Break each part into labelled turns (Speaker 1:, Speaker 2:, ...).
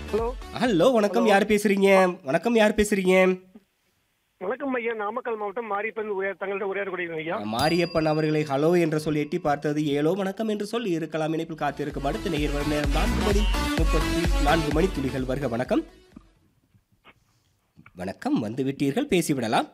Speaker 1: Hello
Speaker 2: hello வணக்கம் யார் பேசுறீங்க வணக்கம் யார் பேசுறீங்க
Speaker 1: வணக்கம் ஐயா நாமக்கல் மாவட்டம் மாரியப்பன் உரையார் தங்கள்கிட்ட உரையாடக்கூடிய ஐயா
Speaker 2: மாரியப்பன் அவர்களை ஹலோ என்று சொல்லி எட்டி பார்த்தது ஏலோ வணக்கம் என்று சொல்லி இருக்கலாம் இணைப்பில் காத்திருக்கும் அடுத்த நேர் வரும் நேரம் நான்கு மணி முப்பத்தி நான்கு மணி துளிகள் வருக வணக்கம் வணக்கம் வந்து விட்டீர்கள் பேசிவிடலாம்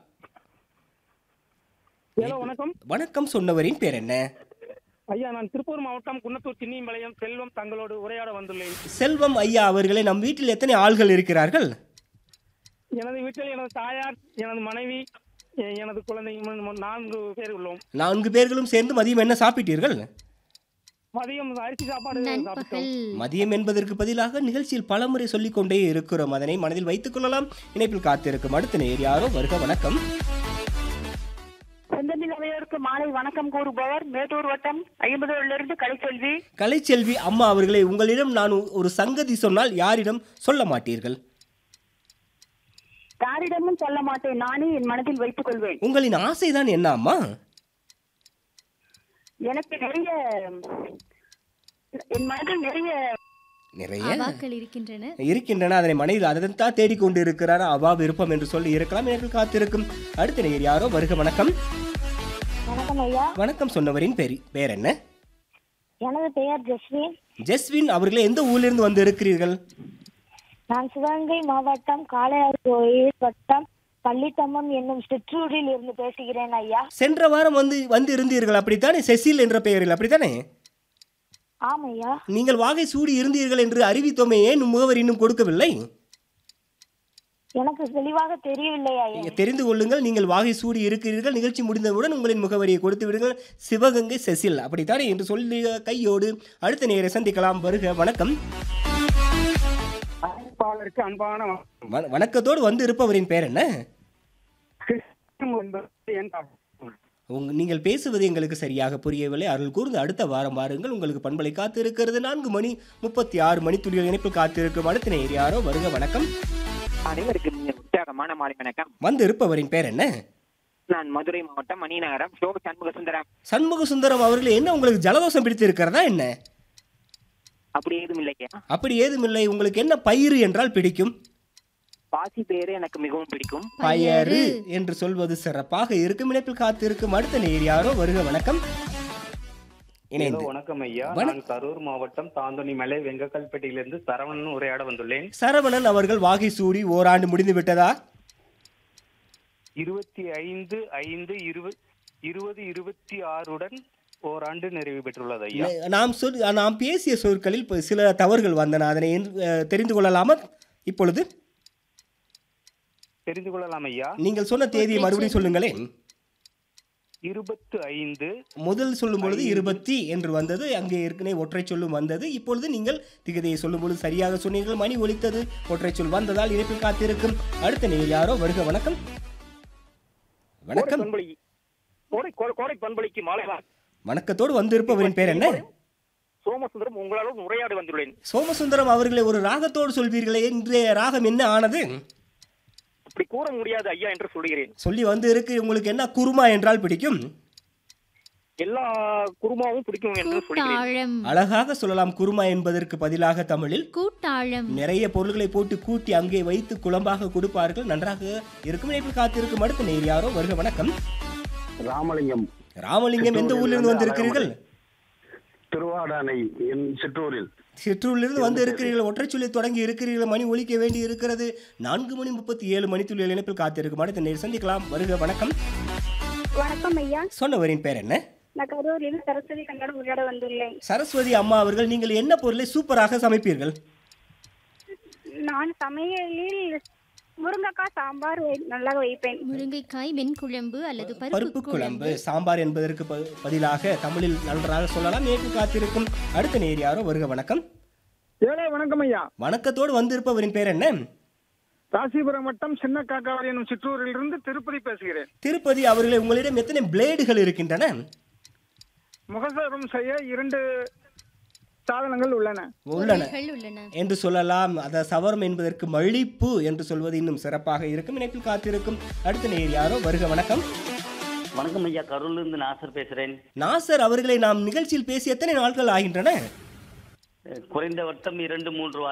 Speaker 1: ஹலோ வணக்கம்
Speaker 2: வணக்கம் சொன்னவரின் பேர் என்ன
Speaker 1: ஐயா நான் திருப்பூர் மாவட்டம் குன்னத்தூர் சின்னியம்பாளையம் செல்வம் தங்களோடு உரையாட வந்துள்ளேன்
Speaker 2: செல்வம் ஐயா அவர்களை நம் வீட்டில் எத்தனை ஆள்கள் இருக்கிறார்கள்
Speaker 1: எனது வீட்டில் எனது தாயார் எனது மனைவி எ- எனது குழந்தை மு- நான்கு பேர் உள்ளோம்
Speaker 2: நான்கு பேர்களும் சேர்ந்து மதியம் என்ன சாப்பிட்டீர்கள்
Speaker 1: மதியம் அரிசி சாப்பாடு சாப்பிட்டோம்
Speaker 3: நண்பகல்
Speaker 2: மதியம் என்பதற்கு பதிலாக நிகழ்ச்சியில் பலமுறை சொல்லிக் கொண்டே இருக்கிறோம் அதனை மனதில் வைத்துக் கொள்ளலாம் இணைப்பில் காத்திருக்கும் அடுத்த நேர் யாரோ வருக வணக்கம்
Speaker 4: செந்தமிழ் அவையோருக்கு மாலை வணக்கம் கூறுபவர் மேட்டூர் வட்டம் ஐம்பதுலிருந்து கலைச்செல்வி
Speaker 2: கலைச்செல்வி அம்மா அவர்களே உங்களிடம் நான் ஒரு சங்கதி சொன்னால் யாரிடம் சொல்ல மாட்டீர்கள்
Speaker 4: யாரிடமும் சொல்ல மாட்டேன் நானே என் மனதில் வைத்துக் கொள்வேன்
Speaker 2: உங்களின் ஆசைதான் என்ன அம்மா
Speaker 4: எனக்கு நிறைய என் மனதில் நிறைய
Speaker 2: நிறைய
Speaker 3: அவாக்கள் இருக்கின்றன
Speaker 2: இருக்கின்றன அதனை மனையில் அதன் தான் தேடிக்கொண்டு இருக்கிறார் அவா விருப்பம் என்று சொல்லி இருக்கலாம் எனக்கு காத்திருக்கும் அடுத்த நேர் யாரோ வருக வணக்கம்
Speaker 4: வணக்கம் ஐயா
Speaker 2: வணக்கம் சொன்னவரின் பேர் பேர் என்ன
Speaker 4: எனது பெயர் ஜஸ்வின்
Speaker 2: ஜஸ்வின் அவர்களே எந்த ஊரிலிருந்து வந்து இருக்கிறீர்கள்
Speaker 4: நான் சிவகங்கை மாவட்டம் காளையார் கோயில் வட்டம் பள்ளித்தம்மம் என்னும் சிற்றூரில் இருந்து பேசுகிறேன் ஐயா
Speaker 2: சென்ற வாரம் வந்து வந்து இருந்தீர்கள் அப்படித்தானே செசில் என்ற பெயரில் அப்படித்தானே
Speaker 4: ஆம் ஐயா
Speaker 2: நீங்கள் வாகை சூடி இருந்தீர்கள் என்று அறிவித்தோமே ஏன் முகவர் இன்னும் கொடுக்கவில்லை
Speaker 4: எனக்கு தெளிவாக தெரியவில்லை ஐயா
Speaker 2: தெரிந்து கொள்ளுங்கள் நீங்கள் வாகை சூடி இருக்கிறீர்கள் நிகழ்ச்சி முடிந்தவுடன் உங்களின் முகவரியை கொடுத்து விடுங்கள் சிவகங்கை செசில் அப்படித்தானே என்று சொல்லி கையோடு அடுத்த நேரை சந்திக்கலாம் வருக வணக்கம்
Speaker 1: அழைப்பாளருக்கு அன்பான வணக்கம்.
Speaker 2: வ- வணக்கத்தோடு வந்து இருப்பவரின் பேர் என்ன
Speaker 1: கிறிஸ்துவம் என்பது என் தாக்கம்.
Speaker 2: உங்க நீங்கள் பேசுவது எங்களுக்கு சரியாக புரியவில்லை அருள் கூர்ந்து அடுத்த வாரம் வாருங்கள் உங்களுக்கு பண்பலை காத்து இருக்கிறது நான்கு மணி முப்பத்தி ஆறு மணி துளிகள் இணைப்பில் காத்திருக்கும் அடுத்த நேர் யாரோ வருக வணக்கம்
Speaker 5: அனைவருக்கும் இனிய உற்சாகமான மாலை வணக்கம்
Speaker 2: வந்து இருப்பவரின் பேர் என்ன
Speaker 5: நான் மதுரை மாவட்டம் மணிநகரம் சோ சண்முக சுந்தரம்
Speaker 2: சண்முக சுந்தரம் அவர்களே என்ன உங்களுக்கு ஜலதோஷம் பிடித்து இருக்கிறதா என்ன
Speaker 5: அப்படி ஏதும் இல்லையா
Speaker 2: அப்படி ஏதுமில்லை உங்களுக்கு என்ன பயிறு என்றால் பிடிக்கும்
Speaker 5: பாசி பேரு எனக்கு மிகவும் பிடிக்கும்
Speaker 2: பயறு என்று சொல்வது சிறப்பாக இருக்கும் இணைப்பில் காத்திருக்கும் அடுத்த நேர் யாரோ வருக வணக்கம்
Speaker 6: ஹலோ
Speaker 2: இணைந்து
Speaker 6: வணக்கம் ஐயா
Speaker 2: வணக்-
Speaker 6: நான் கரூர் மாவட்டம் தாந்தோணி மலை வெங்கக்கல்பேட்டையிலிருந்து சரவணன் உரையாட வந்துள்ளேன்
Speaker 2: சரவணன் அவர்கள் வாகை சூடி ஓராண்டு முடிந்து விட்டதா
Speaker 6: இருபத்தி ஐந்து ஐந்து இருபது இருபது இருபத்தி ஆறுடன் ஓராண்டு நிறைவு பெற்றுள்ளது ஐயா
Speaker 2: நாம் சொல் நாம் பேசிய சொற்களில் இப்ப சில தவறுகள் வந்தன அதனை என்- அஹ், தெரிந்து கொள்ளலாமா இப்பொழுது
Speaker 6: தெரிந்து கொள்ளலாம் ஐயா
Speaker 2: நீங்கள் சொன்ன தேதியை மறுபடியும் சொல்லுங்களேன்
Speaker 6: இருபத்து ஐந்து
Speaker 2: முதல் சொல்லும் பொழுது இருபத்தி என்று வந்தது அங்கே ஏற்கனவே ஒற்றை சொல்லும் வந்தது இப்பொழுது நீங்கள் திகதியை சொல்லும் பொழுது சரியாக சொன்னீர்கள் மணி ஒலித்தது ஒற்றை சொல் வந்ததால் இணைப்பில் காத்திருக்கும் அடுத்த நேர் யாரோ வருக வணக்கம் வணக்கம்
Speaker 1: பண்பலை கோடை கோடை- கோடை பண்பலைக்கு மாலை வணக்கம்.
Speaker 2: வணக்கத்தோடு வந்திருப்பவரின் பேர் என்ன
Speaker 1: சோமசுந்தரம் உங்களாலும் உரையாட வந்துள்ளேன்
Speaker 2: சோமசுந்தரம் அவர்களை ஒரு ராகத்தோடு சொல்வீர்களே இன்றைய ராகம் என்ன ஆனது
Speaker 1: அப்படி கூற முடியாது ஐயா என்று சொல்கிறேன்
Speaker 2: சொல்லி வந்து இருக்கு உங்களுக்கு என்ன குருமா என்றால் பிடிக்கும்
Speaker 1: எல்லா குருமாவும் பிடிக்கும் என்று சொல்கிறேன்
Speaker 3: கூட்டாழம்
Speaker 2: அழகாக சொல்லலாம் குருமா என்பதற்கு பதிலாக தமிழில்
Speaker 3: கூட்டாழம்
Speaker 2: நிறைய பொருள்களை போட்டு கூட்டி அங்கே வைத்து குழம்பாக கொடுப்பார்கள் நன்றாக இருக்கும் இணைப்பில் காத்திருக்கும் அடுத்த நேர் யாரோ வருக வணக்கம்
Speaker 7: ராமலிங்கம்
Speaker 2: ராமலிங்கம் எந்த ஊரிலிருந்து வந்திருக்கிறீர்கள்
Speaker 7: திருவாடானை என் சிற்றூரில்
Speaker 2: சிற்றூரிலிருந்து வந்து இருக்கிறீர்கள் ஒற்றை சொல்லி தொடங்கி இருக்கிறீர்கள் மணி ஒலிக்க வேண்டி இருக்கிறது நான்கு மணி முப்பத்தி ஏழு மணித்துள்ள இணைப்பில் காத்திருக்கும் அடுத்த நேர் சந்திக்கலாம் வருக வணக்கம்
Speaker 4: வணக்கம் ஐயா
Speaker 2: சொன்னவரின் பேர் என்ன
Speaker 4: நான் கரூரில் சரஸ்வதி கண்ணோடு உரையாட வந்துள்ளேன்
Speaker 2: சரஸ்வதி அம்மா அவர்கள் நீங்கள் என்ன பொருளை சூப்பராக சமைப்பீர்கள்
Speaker 4: நான் சமையலில் முருங்கைக்காய் சாம்பார் வை- நல்லா வைப்பேன்
Speaker 3: முருங்கைக்காய் வெண்குழம்பு அல்லது
Speaker 2: பருப்பு
Speaker 3: பருப்பு
Speaker 2: குழம்பு
Speaker 3: குழம்பு
Speaker 2: சாம்பார் என்பதற்கு ப- பதிலாக தமிழில் நன்றாக சொல்லலாம் நேற்று காத்திருக்கும் அடுத்த நேர் யாரோ வருக வணக்கம்
Speaker 1: ஏழை வணக்கம் ஐயா
Speaker 2: வணக்கத்தோடு வந்திருப்பவரின் பேர் என்ன
Speaker 1: ராசிபுரம் வட்டம் சின்ன காக்காவரி என்னும் சிற்றூரிலிருந்து திருப்பதி பேசுகிறேன்
Speaker 2: திருப்பதி அவர்களே உங்களிடம் எத்தனை பிளேடுகள் இருக்கின்றன
Speaker 1: முகசரம் செய்ய இரண்டு சாதனங்கள் உள்ளன
Speaker 2: உள்ளன
Speaker 3: பொருள்கள் உள்ளன
Speaker 2: என்று சொல்லலாம் அத சவரம் என்பதற்கு மழிப்பு என்று சொல்வது இன்னும் சிறப்பாக இருக்கும் இணைப்பில் காத்திருக்கும் அடுத்த நேர் யாரோ வருக வணக்கம்
Speaker 7: வணக்கம் ஐயா கரூர்ல இருந்து நாசர் பேசுறேன்
Speaker 2: நாசர் அவர்களை நாம் நிகழ்ச்சியில் பேசி எத்தனை நாட்கள் ஆகின்றன
Speaker 7: குறைந்த வட்டம் இரண்டு மூன்று